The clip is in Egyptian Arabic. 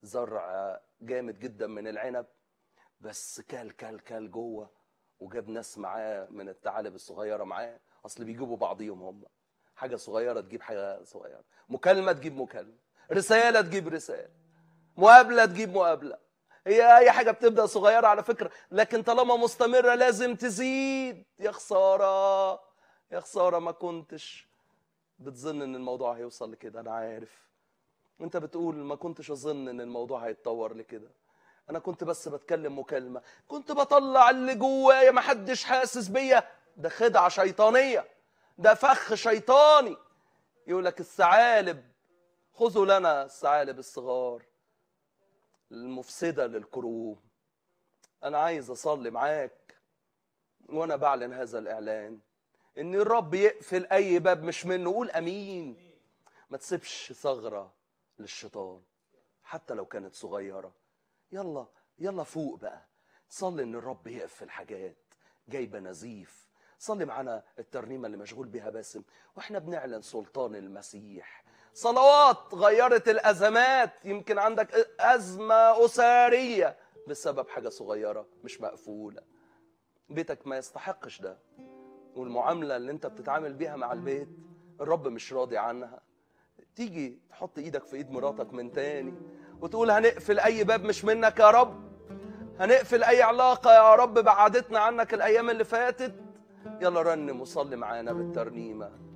زرع جامد جدا من العنب بس كال كال كال جوه وجاب ناس معاه من الثعالب الصغيره معاه اصل بيجيبوا بعضيهم هم حاجه صغيره تجيب حاجه صغيره مكالمه تجيب مكالمه رساله تجيب رساله مقابله تجيب مقابله هي اي حاجه بتبدا صغيره على فكره لكن طالما مستمره لازم تزيد يا خساره يا خساره ما كنتش بتظن ان الموضوع هيوصل لكده انا عارف انت بتقول ما كنتش اظن ان الموضوع هيتطور لكده انا كنت بس بتكلم مكالمه كنت بطلع اللي جوايا ما حدش حاسس بيا ده خدعه شيطانيه ده فخ شيطاني يقول لك الثعالب خذوا لنا الثعالب الصغار المفسده للكروم انا عايز اصلي معاك وانا بعلن هذا الاعلان ان الرب يقفل اي باب مش منه قول امين ما تسيبش ثغره للشيطان حتى لو كانت صغيره يلا يلا فوق بقى صلي ان الرب يقفل حاجات جايبه نزيف صلي معانا الترنيمه اللي مشغول بيها باسم واحنا بنعلن سلطان المسيح صلوات غيرت الازمات يمكن عندك ازمه اسريه بسبب حاجه صغيره مش مقفوله بيتك ما يستحقش ده والمعامله اللي انت بتتعامل بيها مع البيت الرب مش راضي عنها تيجي تحط ايدك في ايد مراتك من تاني وتقول هنقفل اي باب مش منك يا رب هنقفل اي علاقه يا رب بعدتنا عنك الايام اللي فاتت يلا رنم وصلي معانا بالترنيمه